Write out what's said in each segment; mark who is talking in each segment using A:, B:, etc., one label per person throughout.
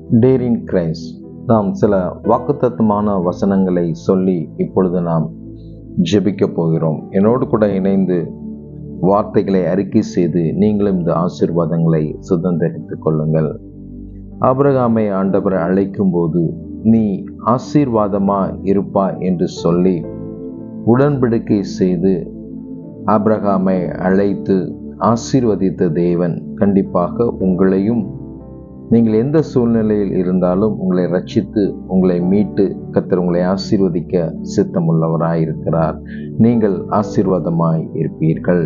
A: டேரின் Christ நாம் சில வாக்குத்தத்தமான வசனங்களை சொல்லி இப்பொழுது நாம் ஜெபிக்க போகிறோம் என்னோடு கூட இணைந்து வார்த்தைகளை அறிக்கை செய்து நீங்களும் இந்த ஆசீர்வாதங்களை சுதந்திரித்துக் கொள்ளுங்கள் ஆபிரகாமை ஆண்டவர் அழைக்கும் போது நீ ஆசீர்வாதமா இருப்பா என்று சொல்லி உடன்படிக்கை செய்து ஆபிரகாமை அழைத்து ஆசீர்வதித்த தேவன் கண்டிப்பாக உங்களையும் நீங்கள் எந்த சூழ்நிலையில் இருந்தாலும் உங்களை ரட்சித்து உங்களை மீட்டு கத்தர் உங்களை ஆசீர்வதிக்க சித்தமுள்ளவராயிருக்கிறார் நீங்கள் ஆசீர்வாதமாய் இருப்பீர்கள்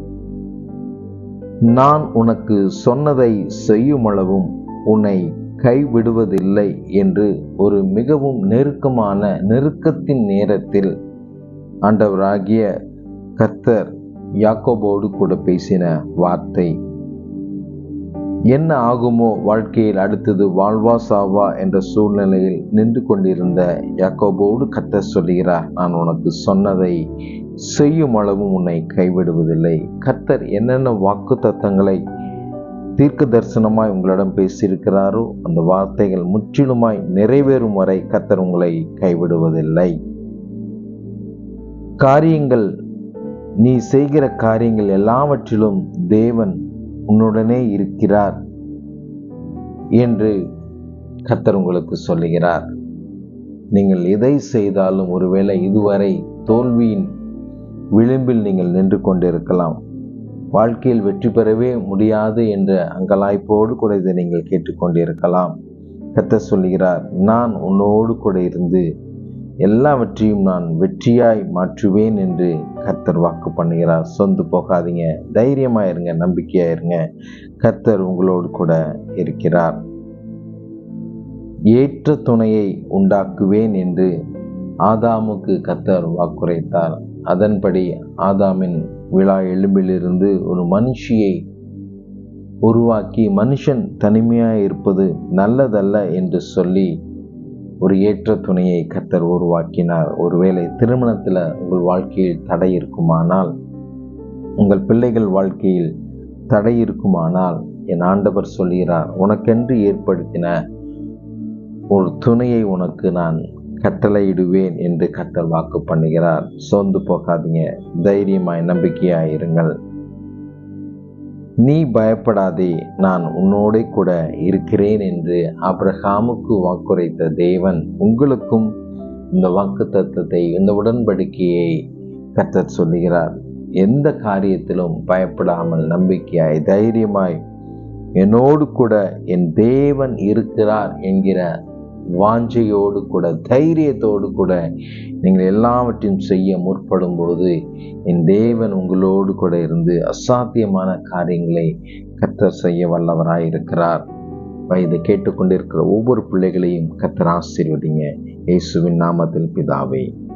A: நான் உனக்கு சொன்னதை செய்யும் அளவும் உன்னை கைவிடுவதில்லை என்று ஒரு மிகவும் நெருக்கமான நெருக்கத்தின் நேரத்தில் ஆண்டவராகிய கத்தர் யாக்கோபோடு கூட பேசின வார்த்தை என்ன ஆகுமோ வாழ்க்கையில் அடுத்தது வாழ்வா சாவா என்ற சூழ்நிலையில் நின்று கொண்டிருந்த யாக்கோபோடு கத்த சொல்லுகிறார் நான் உனக்கு சொன்னதை செய்யும் அளவும் உன்னை கைவிடுவதில்லை கத்தர் என்னென்ன வாக்கு தத்தங்களை தீர்க்க தரிசனமாய் உங்களிடம் பேசியிருக்கிறாரோ அந்த வார்த்தைகள் முற்றிலுமாய் நிறைவேறும் வரை கத்தர் உங்களை கைவிடுவதில்லை காரியங்கள் நீ செய்கிற காரியங்கள் எல்லாவற்றிலும் தேவன் உன்னுடனே இருக்கிறார் என்று கத்தர் உங்களுக்கு சொல்லுகிறார் நீங்கள் எதை செய்தாலும் ஒருவேளை இதுவரை தோல்வியின் விளிம்பில் நீங்கள் நின்று கொண்டிருக்கலாம் வாழ்க்கையில் வெற்றி பெறவே முடியாது என்ற அங்கலாய்ப்போடு கூட இதை நீங்கள் கேட்டுக்கொண்டிருக்கலாம் கத்தர் சொல்லுகிறார் நான் உன்னோடு கூட இருந்து எல்லாவற்றையும் நான் வெற்றியாய் மாற்றுவேன் என்று கர்த்தர் வாக்கு பண்ணுகிறார் சொந்து போகாதீங்க தைரியமா இருங்க நம்பிக்கையா இருங்க கர்த்தர் உங்களோடு கூட இருக்கிறார் ஏற்ற துணையை உண்டாக்குவேன் என்று ஆதாமுக்கு கர்த்தர் வாக்குரைத்தார் அதன்படி ஆதாமின் விழா எலும்பிலிருந்து ஒரு மனுஷியை உருவாக்கி மனுஷன் தனிமையாய் இருப்பது நல்லதல்ல என்று சொல்லி ஒரு ஏற்ற துணையை கத்தர் உருவாக்கினார் ஒருவேளை திருமணத்தில் உங்கள் வாழ்க்கையில் தடை இருக்குமானால் உங்கள் பிள்ளைகள் வாழ்க்கையில் தடை இருக்குமானால் என் ஆண்டவர் சொல்கிறார் உனக்கென்று ஏற்படுத்தின ஒரு துணையை உனக்கு நான் கட்டளையிடுவேன் என்று கத்தர் வாக்கு பண்ணுகிறார் சோர்ந்து போகாதீங்க தைரியமாய் நம்பிக்கையாய் இருங்கள் நீ பயப்படாதே நான் உன்னோட கூட இருக்கிறேன் என்று அப்ரஹாமுக்கு வாக்குரைத்த தேவன் உங்களுக்கும் இந்த வாக்கு தத்துவத்தை இந்த உடன்படிக்கையை கத்தர் சொல்லுகிறார் எந்த காரியத்திலும் பயப்படாமல் நம்பிக்கையாய் தைரியமாய் என்னோடு கூட என் தேவன் இருக்கிறார் என்கிற வாஞ்சையோடு கூட தைரியத்தோடு கூட நீங்கள் எல்லாவற்றையும் செய்ய முற்படும் போது என் தேவன் உங்களோடு கூட இருந்து அசாத்தியமான காரியங்களை கத்தர் செய்ய வல்லவராய் இருக்கிறார் இதை கேட்டுக்கொண்டிருக்கிற ஒவ்வொரு பிள்ளைகளையும் கத்தர் ஆசீர்வதிங்க இயேசுவின் நாமத்தில் பிதாவே